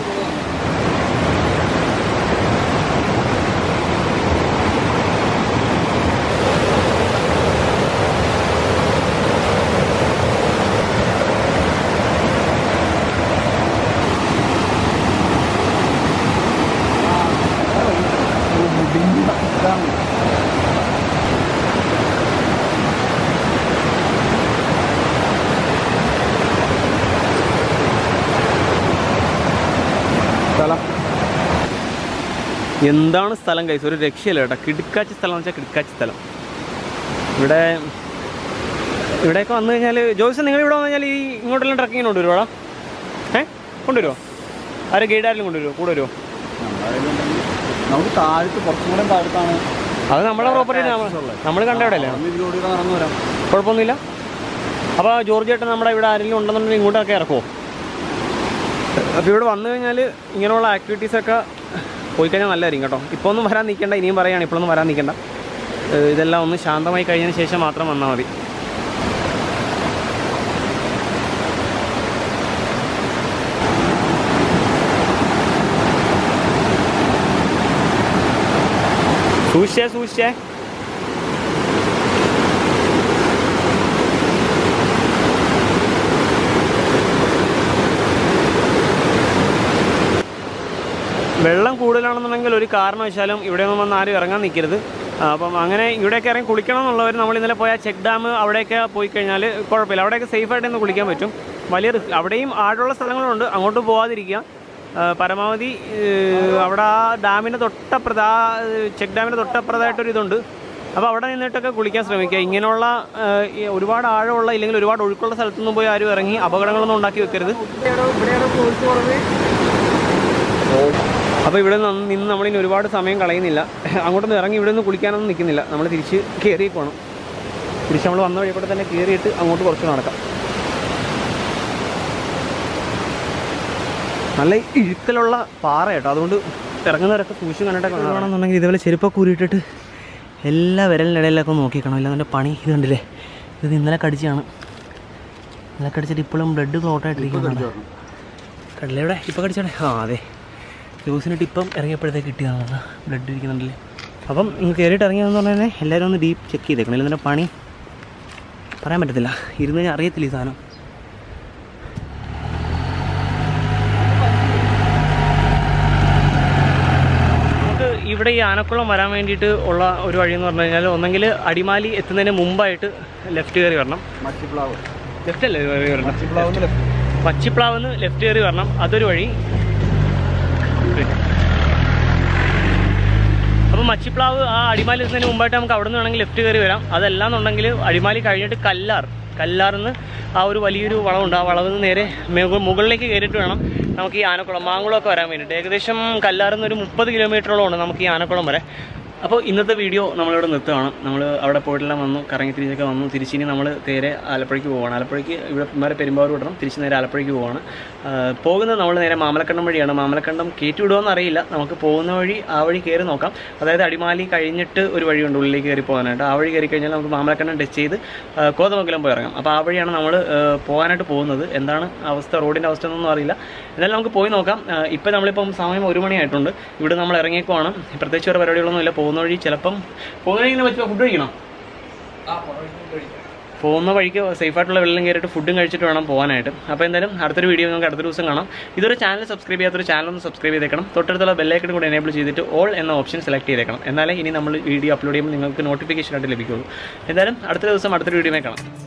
എന്താണ് സ്ഥലം കൈസ് ഒരു രക്ഷയില്ല കേട്ടോ കിടുക്കാച്ചി സ്ഥലം എന്ന് വെച്ചാൽ കിടുക്കാച്ചി സ്ഥലം ഇവിടെ ഇവിടെയൊക്കെ വന്നു കഴിഞ്ഞാൽ ജോയ്സ് നിങ്ങൾ ഇവിടെ വന്നു കഴിഞ്ഞാൽ ഈ ഇങ്ങോട്ടെല്ലാം ട്രക്കിങ്ങിന് കൊണ്ടുവരുവാടാ ഏ കൊണ്ടുവരുമോ ആരും ഗൈഡ് ആരെങ്കിലും കൊണ്ടുവരുമോ കൂടെ വരുമോ നമ്മുടെ കയ്യിലുണ്ടെങ്കിൽ നമുക്ക് താഴത്ത് കുറച്ചും കൂടെ താഴത്താണ് അത് നമ്മുടെ പ്രോപ്പർട്ടി നമ്മൾ കണ്ട ഇവിടെ അല്ലേ അന്ന് ഇതിലൂടെ നടന്നു വരാം കുഴപ്പമൊന്നുമില്ല അപ്പോൾ ജോർജ് ചേട്ടൻ നമ്മുടെ ഇവിടെ ആരെങ്കിലും ഉണ്ടെന്നുണ്ടെങ്കിൽ ഇങ്ങോട്ടൊക്കെ ഇറക്കുമോ അപ്പോൾ ഇവിടെ വന്നു കഴിഞ്ഞാൽ ഇങ്ങനെയുള്ള ആക്ടിവിറ്റീസൊക്കെ പോയി കഴിഞ്ഞാൽ നല്ലതായിരിക്കും കേട്ടോ ഇപ്പോൾ ഒന്നും വരാൻ നിൽക്കേണ്ട ഇനിയും പറയുകയാണ് ഇപ്പോഴൊന്നും വരാൻ നിൽക്കേണ്ട ഏഹ് ഇതെല്ലാം ഒന്ന് ശാന്തമായി കഴിഞ്ഞതിന് ശേഷം മാത്രം വന്നാൽ മതി സൂക്ഷിച്ചേ സൂക്ഷിച്ചേ വെള്ളം കൂടുതലാണെന്നുണ്ടെങ്കിൽ ഒരു കാരണവശാലും ഇവിടെ ഒന്നും വന്ന് ആരും ഇറങ്ങാൻ നിൽക്കരുത് ആ, അപ്പം അങ്ങനെ ഇവിടെയൊക്കെ ഇറങ്ങി കുളിക്കണം എന്നുള്ളവർ നമ്മൾ ഇന്നലെ പോയ ചെക്ക് ഡാം അവിടെയൊക്കെ പോയി കഴിഞ്ഞാൽ കുഴപ്പമില്ല അവിടെയൊക്കെ സേഫായിട്ട് ഇന്ന് കുളിക്കാൻ പറ്റും വലിയ റിസ്ക് അവിടെയും ആഴമുള്ള സ്ഥലങ്ങളുണ്ട് അങ്ങോട്ട് പോകാതിരിക്കുക ആ, പരമാവധി ഏഹ്, അവിടെ ആ ഡാമിൻ്റെ തൊട്ടപ്പുറത്ത് ആ ചെക്ക് ഡാമിൻ്റെ തൊട്ടപ്പുറത്തായിട്ടൊരു ഇതുണ്ട് അപ്പോൾ അവിടെ നിന്നിട്ടൊക്കെ കുളിക്കാൻ ശ്രമിക്കുക ഇങ്ങനെയുള്ള ഏഹ്, ഈ ഒരുപാട് ആഴമുള്ള ഇല്ലെങ്കിൽ ഒരുപാട് ഒഴുക്കുള്ള സ്ഥലത്തൊന്നും പോയി ആരും ഇറങ്ങി അപകടങ്ങളൊന്നും ഉണ്ടാക്കി വെക്കരുത് അപ്പോൾ ഇവിടെ നിന്ന് നിന്ന് നമ്മളിനി ഒരുപാട് സമയം കളയുന്നില്ല അങ്ങോട്ടൊന്നും ഇറങ്ങി ഇവിടെ നിന്ന് കുളിക്കാനൊന്നും നിൽക്കുന്നില്ല നമ്മൾ തിരിച്ച് കയറി പോകണം തിരിച്ച് നമ്മൾ വന്ന വഴി കൂടെ തന്നെ കയറിയിട്ട് അങ്ങോട്ട് കുറച്ച് നടക്കാം നല്ല ഇഴുക്കലുള്ള പാറ കേട്ടോ അതുകൊണ്ട് ഇറങ്ങുന്നവരൊക്കെ സൂക്ഷിച്ച് കണ്ടിട്ടൊക്കെ വേണമെന്നുണ്ടെങ്കിൽ ഇതേപോലെ ചെരുപ്പൊക്കെ ഊരിയിട്ടിട്ട് എല്ലാ വിരലിനിടയിലൊക്കെ നോക്കിക്കണം ഇല്ല അതിൻ്റെ പണി ഇത് കണ്ടില്ലേ ഇത് ഇന്നലെ കടിച്ചാണ് ഇന്നലെ കടിച്ചിട്ട് ഇപ്പോഴും ബ്ലഡ് ക്ലോട്ടായിട്ടിരിക്കുന്നുണ്ട് കണ്ടില്ലേ ഇവിടെ ഇപ്പോൾ കടിച്ചാണേ ആ അതെ ജ്യൂസിനിട്ട് ഇപ്പം ഇറങ്ങിയപ്പോഴത്തേക്ക് കിട്ടിയതാണ് ബ്ലഡ് ഇരിക്കുന്നുണ്ടല്ലേ അപ്പം നിങ്ങൾ കയറിയിട്ട് ഇറങ്ങിയതെന്ന് പറഞ്ഞാൽ എല്ലാവരും ഒന്ന് ഡീപ്പ് ചെക്ക് ചെയ്തേക്കണം ഇല്ലെന്നെ പണി പറയാൻ പറ്റത്തില്ല ഇരുന്ന് കഴിഞ്ഞാൽ അറിയത്തില്ല ഈ സാധനം നമുക്ക് ഇവിടെ ഈ ആനക്കുളം വരാൻ വേണ്ടിയിട്ട് ഉള്ള ഒരു വഴി എന്ന് പറഞ്ഞു കഴിഞ്ഞാൽ ഒന്നെങ്കിൽ അടിമാലി എത്തുന്നതിന് മുമ്പായിട്ട് ലെഫ്റ്റ് കയറി വരണം മച്ചിപ്ലാവ് ലെഫ്റ്റ് അല്ലേ കയറി വരണം മച്ചിപ്ലാവ് പച്ചിപ്ലാവെന്ന് ലെഫ്റ്റ് കയറി വരണം അതൊരു വഴി അപ്പോൾ മച്ചിപ്ലാവ് ആ അടിമാലി എത്തുന്നതിന് മുമ്പായിട്ട് നമുക്ക് അവിടെ നിന്ന് വേണമെങ്കിൽ ലെഫ്റ്റ് കയറി വരാം അതല്ലാന്നുണ്ടെങ്കിൽ അടിമാലി കഴിഞ്ഞിട്ട് കല്ലാർ കല്ലാറിന്ന് ആ ഒരു വലിയൊരു വളവുണ്ട് ആ വളവിൽ നിന്ന് നേരെ മുക- മുകളിലേക്ക് കയറിയിട്ട് വേണം നമുക്ക് ഈ ആനക്കുളം മാങ്കുളമൊക്കെ വരാൻ വേണ്ടിയിട്ട് ഏകദേശം കല്ലാറിൽ നിന്ന് ഒരു മുപ്പത് കിലോമീറ്ററോളം ഉണ്ട് നമുക്ക് ഈ ആനക്കുളം വരെ അപ്പോൾ ഇന്നത്തെ വീഡിയോ നമ്മളിവിടെ നിർത്തുകയാണ് നമ്മൾ അവിടെ പോയിട്ടെല്ലാം വന്നു കറങ്ങി തിരിച്ചൊക്കെ വന്നു തിരിച്ചിനി നമ്മൾ നേരെ ആലപ്പുഴയ്ക്ക് പോവാണ് ആലപ്പുഴയ്ക്ക് ഇവിടെ വരെ പെരുമ്പാവൂർ വിടണം തിരിച്ച് നേരെ ആലപ്പുഴയ്ക്ക് പോവാണ് ആ, പോകുന്നത് നമ്മൾ നേരെ മാമലക്കണ്ടം വഴിയാണ് മാമലക്കണ്ടം കയറ്റി വിടുമോ എന്നറിയില്ല നമുക്ക് പോകുന്ന വഴി ആ വഴി കയറി നോക്കാം അതായത് അടിമാലി കഴിഞ്ഞിട്ട് ഒരു വഴിയുണ്ട് ഉള്ളിലേക്ക് കയറി പോകാനായിട്ട് ആ വഴി കയറി കഴിഞ്ഞാൽ നമുക്ക് മാമലക്കണ്ടം ടച്ച് ചെയ്ത് ആ, കോതമംഗലം പോയി ഇറങ്ങാം അപ്പോൾ ആ വഴിയാണ് നമ്മൾ പോകാനായിട്ട് പോകുന്നത് എന്താണ് അവസ്ഥ റോഡിൻ്റെ അവസ്ഥ എന്നൊന്നും അറിയില്ല എന്തായാലും നമുക്ക് പോയി നോക്കാം ഇപ്പം നമ്മളിപ്പം സമയം ഒരു മണിയായിട്ടുണ്ട് ഇവിടെ നമ്മൾ ഇറങ്ങിയേക്കുവാണ് പ്രത്യേകിച്ച് വേറെ പരിപാടികളൊന്നും ഇല്ല പോകുന്ന വഴി ചിലപ്പം പോകുന്ന വഴി ഇങ്ങനെ വെച്ചോ ഫുഡ് കഴിക്കണം പോകുന്ന വഴിക്ക് സേഫായിട്ടുള്ള വെള്ളം കയറിയിട്ട് ഫുഡും കഴിച്ചിട്ട് വേണം പോകാനായിട്ട് അപ്പോൾ എന്തായാലും അടുത്തൊരു വീഡിയോ നമുക്ക് അടുത്ത ദിവസം കാണാം ഇതൊരു ചാനൽ സബ്സ്ക്രൈബ് ചെയ്യാത്തൊരു ചാനൽ ഒന്ന് സബ്സ്ക്രൈബ് ചെയ്തേക്കണം തൊട്ടടുത്തുള്ള ബെല്ലൈക്കൺ കൂടെ എനേബിൾ ചെയ്തിട്ട് ഓൾ എന്ന ഓപ്ഷൻ സെലക്ട് ചെയ്തേക്കണം എന്നാലേ ഇനി നമ്മൾ വീഡിയോ അപ്ലോഡ് ചെയ്യുമ്പോൾ നിങ്ങൾക്ക് നോട്ടിഫിക്കേഷൻ ആയിട്ട് ലഭിക്കുള്ളൂ എന്തായാലും അടുത്ത ദിവസം അടുത്തൊരു വീഡിയോ കാണാം